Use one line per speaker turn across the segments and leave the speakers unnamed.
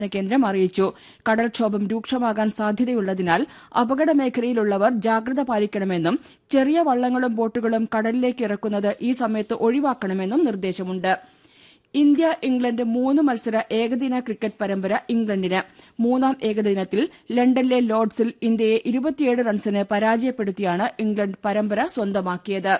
കേന്ദ്രം അറിയിച്ചു കടൽക്ഷോഭം രൂക്ഷമാകാൻ സാധ്യതയുള്ളതിനാൽ അപകട മേഖലയിലുള്ളവർ ജാഗ്രത പാലിക്കണമെന്നും ചെറിയ വള്ളങ്ങളും ബോട്ടുകളും കടലിലേക്ക് ഇറക്കുന്നത് ഈ സമയത്ത് ഒഴിവാക്കണമെന്നും നിർദ്ദേശമുണ്ട് ഇന്ത്യ ഇംഗ്ലണ്ട് മൂന്ന് മത്സര ഏകദിന ക്രിക്കറ്റ് പരമ്പര ഇംഗ്ലണ്ടിന് മൂന്നാം ഏകദിനത്തിൽ ലണ്ടനിലെ ലോർഡ്സിൽ ഇന്ത്യയെ ഇരുപത്തിയേഴ് റൺസിന് പരാജയപ്പെടുത്തിയാണ് ഇംഗ്ലണ്ട് പരമ്പര സ്വന്തമാക്കിയത്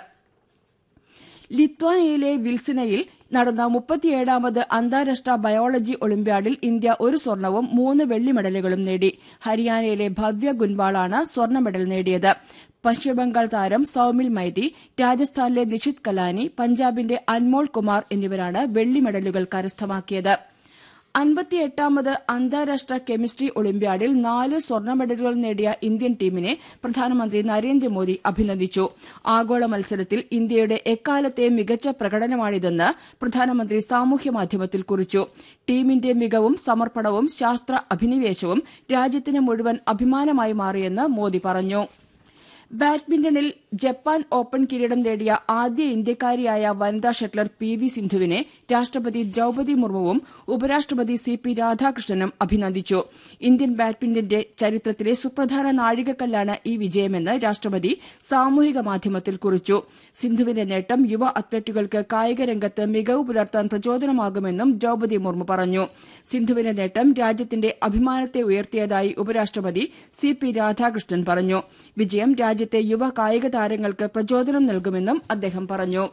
ലിത്വാനിയയിലെ വിൽസിനയിൽ നടന്ന മുപ്പത്തിയേഴാമത് അന്താരാഷ്ട്ര ബയോളജി ഒളിമ്പ്യാഡിൽ ഇന്ത്യ ഒരു സ്വർണവും മൂന്ന് വെള്ളി മെഡലുകളും നേടി ഹരിയാനയിലെ ഭവ്യ ഗുൻവാളാണ് സ്വർണ്ണ മെഡൽ നേടിയത് പശ്ചിമബംഗാൾ താരം സൌമിൽ മൈതി രാജസ്ഥാനിലെ നിഷിത് കലാനി പഞ്ചാബിന്റെ അൻമോൾ കുമാർ എന്നിവരാണ് വെള്ളി മെഡലുകൾ കരസ്ഥമാക്കിയത് അൻപത്തിയെട്ടാമത് അന്താരാഷ്ട്ര കെമിസ്ട്രി ഒളിമ്പ്യാഡിൽ നാല് സ്വർണ്ണ മെഡലുകൾ നേടിയ ഇന്ത്യൻ ടീമിനെ പ്രധാനമന്ത്രി നരേന്ദ്രമോദി അഭിനന്ദിച്ചു ആഗോള മത്സരത്തിൽ ഇന്ത്യയുടെ എക്കാലത്തെയും മികച്ച പ്രകടനമാണിതെന്ന് പ്രധാനമന്ത്രി സാമൂഹ്യമാധ്യമത്തിൽ കുറിച്ചു ടീമിന്റെ മികവും സമർപ്പണവും ശാസ്ത്ര അഭിനിവേശവും രാജ്യത്തിന് മുഴുവൻ അഭിമാനമായി മാറിയെന്ന് മോദി പറഞ്ഞു ബാഡ്മിന്റണിൽ ജപ്പാൻ ഓപ്പൺ കിരീടം നേടിയ ആദ്യ ഇന്ത്യക്കാരിയായ വനിതാ ഷട്ലർ പി വി സിന്ധുവിനെ രാഷ്ട്രപതി ദ്രൌപതി മുർമുവും ഉപരാഷ്ട്രപതി സി പി രാധാകൃഷ്ണനും അഭിനന്ദിച്ചു ഇന്ത്യൻ ബാഡ്മിന്റന്റെ ചരിത്രത്തിലെ സുപ്രധാന നാഴികക്കല്ലാണ് ഈ വിജയമെന്ന് രാഷ്ട്രപതി സാമൂഹിക മാധ്യമത്തിൽ കുറിച്ചു സിന്ധുവിന്റെ നേട്ടം യുവ അത്ലറ്റുകൾക്ക് കായിക രംഗത്ത് മികവ് പുലർത്താൻ പ്രചോദനമാകുമെന്നും ദ്രൌപതി മുർമു പറഞ്ഞു സിന്ധുവിന്റെ നേട്ടം രാജ്യത്തിന്റെ അഭിമാനത്തെ ഉയർത്തിയതായി ഉപരാഷ്ട്രപതി സി പി രാധാകൃഷ്ണൻ പറഞ്ഞു വിജയം രാജ്യത്തെ യുവ കായിക താരങ്ങൾക്ക് പ്രചോദനം നൽകുമെന്നും അദ്ദേഹം പറഞ്ഞു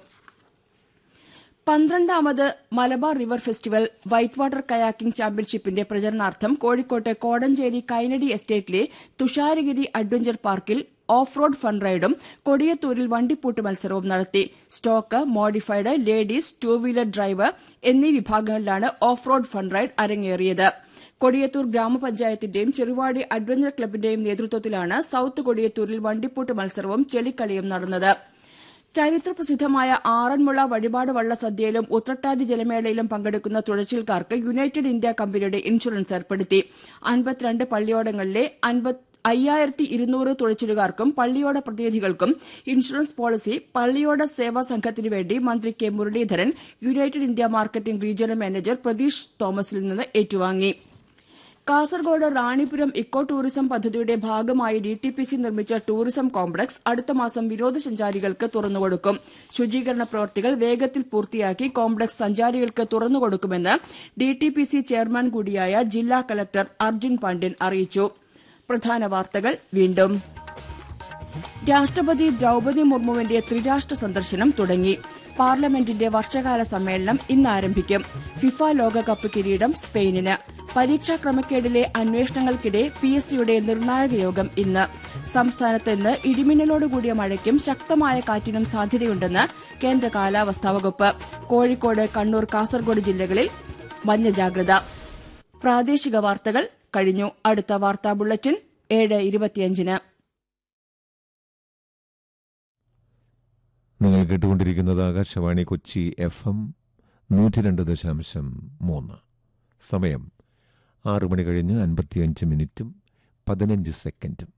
പന്ത്രണ്ടാമത് Malabar river festival white water kayaking ചാമ്പ്യൻഷിപ്പിന്റെ പ്രചരണാർത്ഥം കോഴിക്കോട്ട് കോടഞ്ചേരി കൈനടി എസ്റ്റേറ്റിലെ തുഷാരഗിരി അഡ്വഞ്ചർ പാർക്കിൽ ഓഫ് റോഡ് ഫൺ റൈഡും കൊടിയത്തൂരിൽ വണ്ടിപ്പൂട്ട് മത്സരവും നടത്തി stock modified ladies two wheeler drive എന്നീ വിഭാഗങ്ങളിലാണ് ഓഫ് റോഡ് ഫൺ റൈഡ് അരങ്ങേറിയത് കൊടിയത്തൂർ ഗ്രാമപഞ്ചായത്തിന്റെയും ചെറുവാടി അഡ്വഞ്ചർ ക്ലബിന്റെയും നേതൃത്വത്തിലാണ് സൌത്ത് കൊടിയത്തൂരിൽ വണ്ടിപ്പൂട്ട് മത്സരവും ചെളിക്കളിയും നടന്നത് ചരിത്രപ്രസിദ്ധമായ ആറന്മുള വഴിപാട് വള്ളസദ്യയിലും ഉത്രട്ടാതി ജലമേളയിലും പങ്കെടുക്കുന്ന തുഴച്ചിൽക്കാർക്ക് യുണൈറ്റഡ് ഇന്ത്യ കമ്പനിയുടെ ഇൻഷുറൻസ് ഏർപ്പെടുത്തി അൻപത്തിരണ്ട് പള്ളിയോടങ്ങളിലെ അയ്യായിരത്തി ഇരുന്നൂറ് തുഴച്ചിലുകാർക്കും പള്ളിയോട പ്രതിനിധികൾക്കും ഇൻഷുറൻസ് പോളിസി പള്ളിയോട സേവാ സംഘത്തിനു വേണ്ടി മന്ത്രി K Muraleedharan united India marketing regional manager Pratheesh തോമസിൽ നിന്ന് ഏറ്റുവാങ്ങി കാസർഗോഡ് റാണിപുരം ഇക്കോ ടൂറിസം പദ്ധതിയുടെ ഭാഗമായി ഡി ടി പി സി നിർമ്മിച്ച ടൂറിസം കോംപ്ലക്സ് അടുത്ത മാസം വിനോദസഞ്ചാരികൾക്ക് തുറന്നുകൊടുക്കും ശുചീകരണ പ്രവൃത്തികൾ വേഗത്തിൽ പൂർത്തിയാക്കി കോംപ്ലക്സ് സഞ്ചാരികൾക്ക് തുറന്നുകൊടുക്കുമെന്ന് D T P C chairman കൂടിയായ ജില്ലാ കലക്ടർ അർജുൻ പാണ്ഡ്യൻ അറിയിച്ചു പ്രധാന വാർത്തകൾ വീണ്ടും രാഷ്ട്രപതി ദ്രൌപതി മുർമുവിന്റെ ത്രിരാഷ്ട്ര സന്ദർശനം തുടങ്ങി പാർലമെന്റിന്റെ വർഷകാല സമ്മേളനം ഇന്ന് ആരംഭിക്കും ഫിഫ ലോകകപ്പ് കിരീടം സ്പെയിനിന് പരീക്ഷാ ക്രമക്കേടിലെ അന്വേഷണങ്ങൾക്കിടെ പി എസ് സിയുടെ നിർണായക യോഗം ഇന്ന് സംസ്ഥാനത്ത് ഇന്ന് ഇടിമിന്നലോടുകൂടിയ മഴയ്ക്കും ശക്തമായ കാറ്റിനും സാധ്യതയുണ്ടെന്ന് കേന്ദ്ര കാലാവസ്ഥാ വകുപ്പ് കോഴിക്കോട് കണ്ണൂർ കാസർഗോഡ് ജില്ലകളിൽ മഞ്ഞ ജാഗ്രത പ്രാദേശിക വാർത്തകൾ കഴിഞ്ഞു അടുത്ത വാർത്താ ബുള്ളറ്റിൻ ഏഴ് ഇരുപത്തിയഞ്ചിന്
നിങ്ങൾ കേട്ടുകൊണ്ടിരിക്കുന്നത് ആകാശവാണി കൊച്ചി എഫ് എം നൂറ്റി രണ്ട് ദശാംശം മൂന്ന് സമയം ആറ് മണി കഴിഞ്ഞ് അൻപത്തിയഞ്ച് മിനിറ്റും പതിനഞ്ച് സെക്കൻഡും